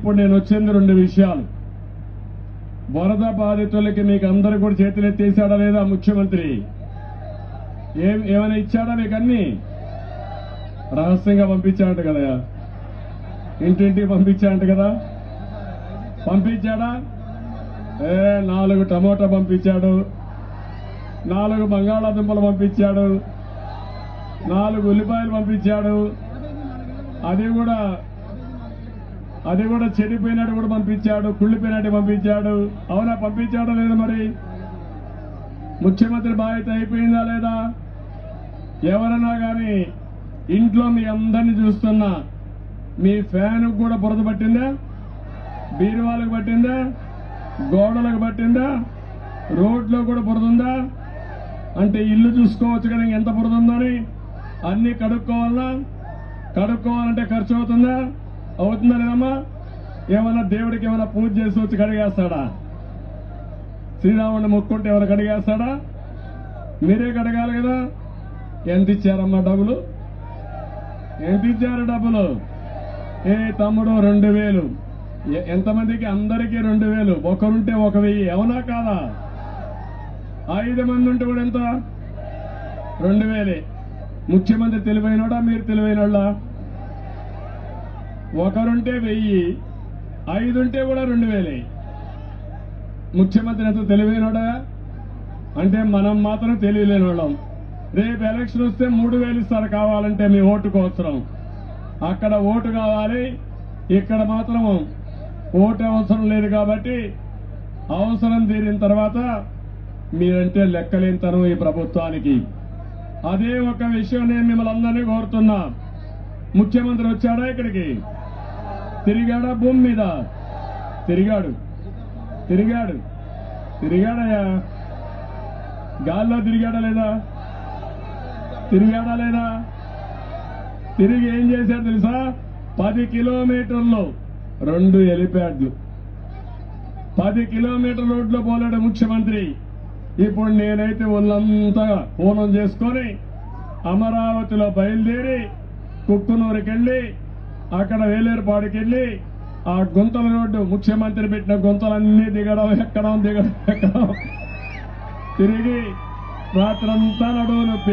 ఇప్పుడు నేను వచ్చింది రెండు విషయాలు వరద బాధితులకి మీకు అందరు కూడా చేతులెత్తేసాడా లేదా ముఖ్యమంత్రి ఏం ఏమైనా ఇచ్చాడా మీకు అన్ని రహస్యంగా పంపించాడంట కదా ఇంటింటికి పంపించాడంట కదా పంపించాడా ఏ నాలుగు టమోటా పంపించాడు నాలుగు బంగాళాదుంపలు పంపించాడు నాలుగు ఉల్లిపాయలు పంపించాడు అది కూడా అది కూడా చెడిపోయినట్టు కూడా పంపించాడు కుళ్ళిపోయినట్టు పంపించాడు అవునా పంపించాడా లేదా మరి ముఖ్యమంత్రి బాధ్యత అయిపోయిందా లేదా ఎవరన్నా కానీ ఇంట్లో మీ అందరిని చూస్తున్నా మీ ఫ్యాన్ కూడా బురద పట్టిందా బీరువాలకు పట్టిందా గోడలకు పట్టిందా రోడ్లో కూడా బురద ఉందా అంటే ఇల్లు చూసుకోవచ్చు కానీ ఎంత బురద ఉందని అన్ని కడుక్కోవాలా కడుక్కోవాలంటే ఖర్చు అవుతుందా అవుతుందా లేదమ్మా ఏమన్నా దేవుడికి ఏమైనా పూజ చేసి వచ్చి కడిగేస్తాడా శ్రీరాముడిని మొక్కుంటే ఎవరు కడిగేస్తాడా మీరే కడగాలి కదా ఎంత ఇచ్చారమ్మా డబ్బులు ఎంత ఇచ్చారు డబ్బులు ఏ తమ్ముడు రెండు వేలు ఎ- ఎంతమందికి అందరికీ రెండు వేలు ఒకరుంటే ఒక వెయ్యి అవునా కాదా ఐదు మంది ఉంటే కూడా ఎంత రెండు వేలే ముఖ్యమంత్రి తెలివైనోడా మీరు తెలివైనోళ్ళా ఒకరుంటే వెయ్యి ఐదుంటే కూడా రెండు వేలే ముఖ్యమంత్రి ఎంత తెలివైనోడా అంటే మనం మాత్రం తెలియలేని వాళ్ళం రేపు ఎలక్షన్ వస్తే మూడు వేలు ఇస్తారు కావాలంటే మీ ఓటుకు అవసరం అక్కడ ఓటు కావాలి ఇక్కడ మాత్రం ఓటు అవసరం లేదు కాబట్టి అవసరం తీరిన తర్వాత మీరంటే లెక్కలేనితనం ఈ ప్రభుత్వానికి అదే ఒక విషయం నేను మిమ్మల్ని అందరినీ కోరుతున్నా ముఖ్యమంత్రి వచ్చాడా ఇక్కడికి తిరిగాడా భూమి మీద తిరిగాడు తిరిగాడు తిరిగాడయ్యా గాల్లో తిరిగాడా లేదా తిరిగాడా లేదా తిరిగి ఏం చేశాడు తెలుసా పది కిలోమీటర్లు రెండు హెలిప్యాడ్లు పది కిలోమీటర్ రోడ్లో పోలేడు ముఖ్యమంత్రి ఇప్పుడు నేనైతే ఒళ్ళంతా పూనం చేసుకొని అమరావతిలో బయలుదేరి కుక్కునూరుకి వెళ్ళి అక్కడ వేలేరుపాడుకి వెళ్ళి ఆ గుంతల రోడ్డు ముఖ్యమంత్రి పెట్టిన గుంతలన్నీ దిగడం ఎక్కడం దిగడం ఎక్కడం తిరిగి రాత్రంతా నడువు నొప్పి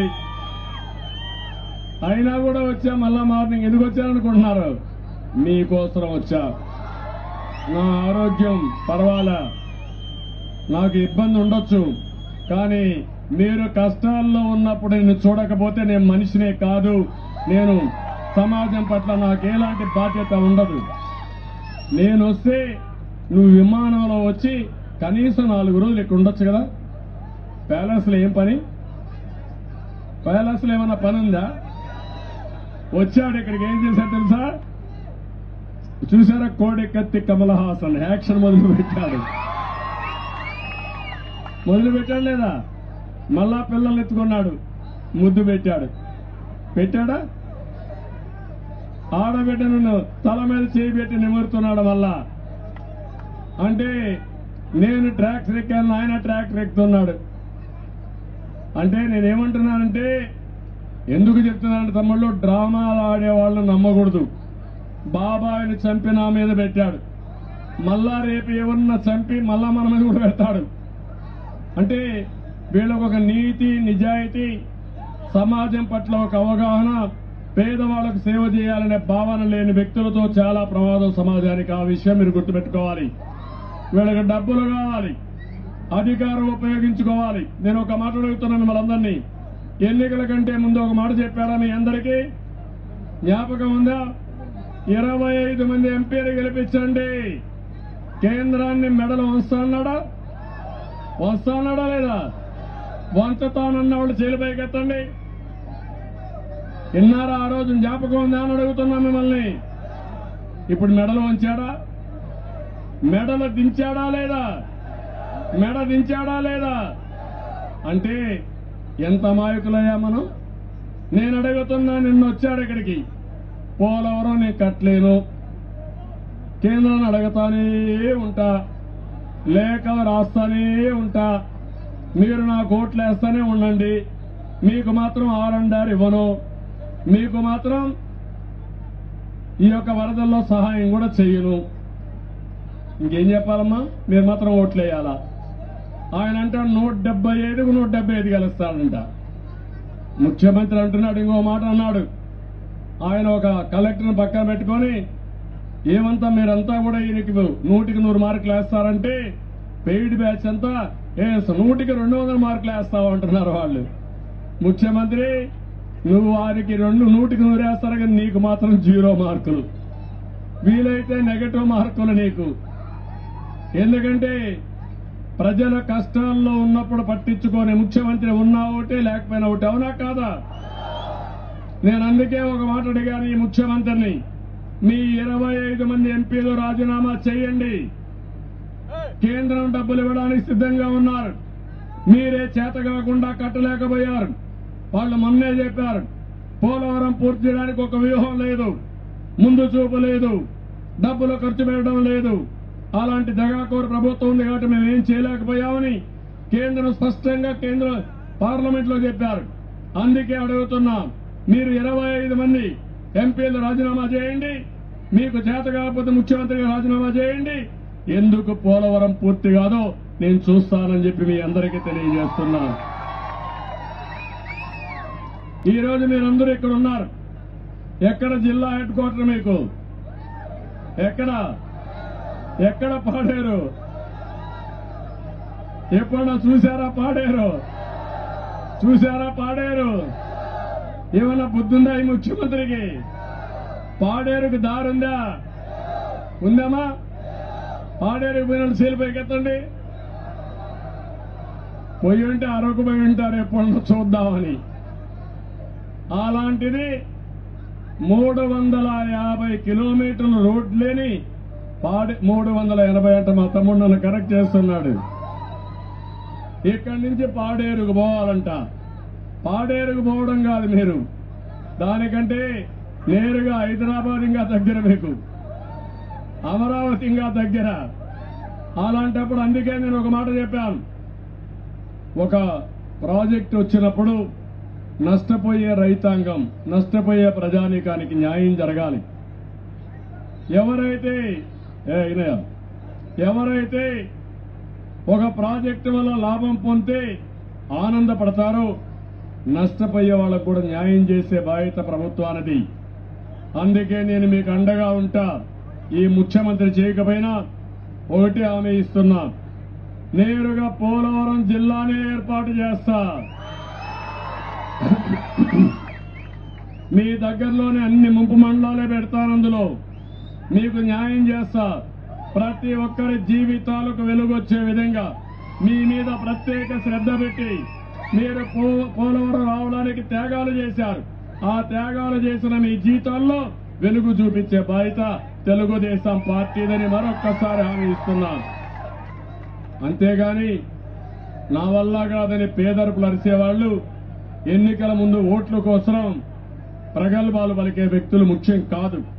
అయినా కూడా వచ్చా మళ్ళా మార్నింగ్ ఎందుకు వచ్చారనుకుంటున్నారు మీకోసం వచ్చా నా ఆరోగ్యం పర్వాలా నాకు ఇబ్బంది ఉండొచ్చు కానీ మీరు కష్టాల్లో ఉన్నప్పుడు నేను చూడకపోతే నేను మనిషినే కాదు నేను సమాజం పట్ల నాకు ఎలాంటి బాధ్యత ఉండదు నేను వస్తే నువ్వు విమానంలో వచ్చి కనీసం నాలుగు రోజులు ఇక్కడ ఉండొచ్చు కదా ప్యాలెస్లో ఏం పని ప్యాలెస్లో ఏమన్నా పని ఉందా వచ్చాడు ఇక్కడికి ఏం చేశాడు తెలుసా చూసారా కోడి కత్తి కమల్ హాసన్ యాక్షన్ మొదలు పెట్టాడు మొదలు పెట్టాడు లేదా మళ్ళా పిల్లల్ని ఎత్తుకున్నాడు ముద్దు పెట్టాడు పెట్టాడా ఆడబిడ్డను తల మీద చేయి పెట్టి నిమురుతున్నాడు మళ్ళా అంటే నేను ట్రాక్టర్ ఎక్కాను ఆయన ట్రాక్టర్ ఎక్కుతున్నాడు అంటే నేనేమంటున్నానంటే ఎందుకు చెప్తున్నాను తమ్ముళ్ళు డ్రామాలు ఆడే వాళ్ళని నమ్మకూడదు బాబాయిని చంపి నా మీద పెట్టాడు మళ్ళా రేపు ఎవరన్నా చంపి మళ్ళా మన మీద కూడా పెడతాడు అంటే వీళ్ళకు ఒక నీతి నిజాయితీ సమాజం పట్ల ఒక అవగాహన పేదవాళ్లకు సేవ చేయాలనే భావన లేని వ్యక్తులతో చాలా ప్రమాదం సమాజానికి ఆ విషయం మీరు గుర్తుపెట్టుకోవాలి వీళ్ళకి డబ్బులు కావాలి అధికారం ఉపయోగించుకోవాలి నేను ఒక మాట అడుగుతున్నాను మిమ్మల్ని ఎన్నికల కంటే ముందు ఒక మాట చెప్పారా మీ అందరికీ జ్ఞాపకం ఉందా ఇరవై ఐదు మంది ఎంపీలు గెలిపించండి కేంద్రాన్ని మెడలు వస్తాన్నాడా వస్తాన్నాడా లేదా వంచుతానన్న వాళ్ళు చేలిపైకి ఎత్తండి విన్నారా ఆ రోజు జ్ఞాపకం ఉందా అని అడుగుతున్నా మిమ్మల్ని ఇప్పుడు మెడలు వంచాడా మెడలు దించాడా లేదా మెడ దించాడా లేదా అంటే ఎంత అమాయకులయ్యా మనం నేను అడుగుతున్నా నిన్న వచ్చాడు ఇక్కడికి పోలవరం నేను కట్టలేను కేంద్రాన్ని అడగతానే ఉంటా లేఖ రాస్తానే ఉంటా మీరు నా కోట్లు వేస్తానే ఉండండి మీకు మాత్రం ఆరండారు ఇవ్వను మీకు మాత్రం ఈ యొక్క వరదల్లో సహాయం కూడా చెయ్యను ఇంకేం చెప్పాలమ్మా మీరు మాత్రం ఓట్లు వేయాలా ఆయన అంటాడు నూట డెబ్బై ఐదుకు నూట డెబ్బై ఐదు గెలుస్తాడంట ముఖ్యమంత్రి అంటున్నాడు ఇంకో మాట అన్నాడు ఆయన ఒక కలెక్టర్ని పక్కన పెట్టుకొని ఏమంతా మీరంతా కూడా ఈయనకి నూటికి నూరు మార్కులు వేస్తారంటే పెయిడ్ బ్యాచ్ అంతా ఏ నూటికి రెండు వందల మార్కులు వేస్తావు అంటున్నారు వాళ్ళు ముఖ్యమంత్రి నువ్వు వారికి రెండు నూటికి నూరు వేస్తారు కానీ నీకు మాత్రం జీరో మార్కులు వీలైతే నెగటివ్ మార్కులు నీకు ఎందుకంటే ప్రజల కష్టాల్లో ఉన్నప్పుడు పట్టించుకొని ముఖ్యమంత్రి ఉన్నా ఒకటే లేకపోయినా ఒకటి అవునా కాదా నేను అందుకే ఒక మాట అడిగాను ఈ ముఖ్యమంత్రిని మీ ఇరవై ఐదు మంది ఎంపీలు రాజీనామా చేయండి కేంద్రం డబ్బులు ఇవ్వడానికి సిద్ధంగా ఉన్నారు మీరే చేత కాకుండా కట్టలేకపోయారు వాళ్ళు మొన్నే చెప్పారు పోలవరం పూర్తి చేయడానికి ఒక వ్యూహం లేదు ముందు చూపు లేదు డబ్బులు ఖర్చు పెట్టడం లేదు అలాంటి దగాకోరు ప్రభుత్వం ఉంది కాబట్టి మేము ఏం చేయలేకపోయామని కేంద్రం స్పష్టంగా కేంద్ర పార్లమెంట్ లో చెప్పారు అందుకే అడుగుతున్నాం మీరు ఇరవై ఐదు మంది ఎంపీలు రాజీనామా చేయండి మీకు చేత కాకపోతే ముఖ్యమంత్రిగా రాజీనామా చేయండి ఎందుకు పోలవరం పూర్తి కాదో నేను చూస్తానని చెప్పి మీ అందరికీ తెలియజేస్తున్నాను ఈ రోజు మీరందరూ ఇక్కడ ఉన్నారు ఎక్కడ జిల్లా హెడ్ క్వార్టర్ మీకు ఎక్కడ ఎక్కడ పాడారు ఎప్పుడన్నా చూసారా పాడారు చూసారా పాడారు ఏమన్నా బుద్ధుందా ఈ ముఖ్యమంత్రికి పాడేరుకు దారుందా ఉందామా పాడేరుకు పోయిన శీలిపైకి ఎత్తండి పోయి ఉంటే అరకు పోయి ఉంటారు ఎప్పుడన్నా చూద్దామని అలాంటిది మూడు వందల యాభై కిలోమీటర్ల రోడ్ లేని పాడి మూడు వందల ఎనభై అంటే మా తమ్ముడు నన్ను కరెక్ట్ చేస్తున్నాడు ఇక్కడి నుంచి పాడేరుకు పోవాలంట పాడేరుకు పోవడం కాదు మీరు దానికంటే నేరుగా హైదరాబాద్ ఇంకా దగ్గర మీకు అమరావతి ఇంకా దగ్గర అలాంటప్పుడు అందుకే నేను ఒక మాట చెప్పాను ఒక ప్రాజెక్ట్ వచ్చినప్పుడు నష్టపోయే రైతాంగం నష్టపోయే ప్రజానీకానికి న్యాయం జరగాలి ఎవరైతే ఏ వినయ ఎవరైతే ఒక ప్రాజెక్టు వల్ల లాభం పొందితే ఆనందపడతారో నష్టపోయే వాళ్ళకు కూడా న్యాయం చేసే బాధ్యత ప్రభుత్వానిది అందుకే నేను మీకు అండగా ఉంటా ఈ ముఖ్యమంత్రి చేయకపోయినా ఒకటి హామీ ఇస్తున్నా నేరుగా పోలవరం జిల్లానే ఏర్పాటు చేస్తా మీ దగ్గరలోనే అన్ని ముంపు మండలాలే పెడతాను అందులో మీకు న్యాయం చేస్తా ప్రతి ఒక్కరి జీవితాలకు వెలుగొచ్చే విధంగా మీ మీద ప్రత్యేక శ్రద్ధ పెట్టి మీరు పో- పోలవరం రావడానికి త్యాగాలు చేశారు ఆ త్యాగాలు చేసిన మీ జీవితాల్లో వెలుగు చూపించే బాధ్యత తెలుగుదేశం పార్టీదని మరొక్కసారి హామీ ఇస్తున్నాను అంతేగాని నా వల్ల కాదని పేదరుపులు అరిసేవాళ్లు ఎన్నికల ముందు ఓట్ల కోసం ప్రగల్భాలు పలికే వ్యక్తులు ముఖ్యం కాదు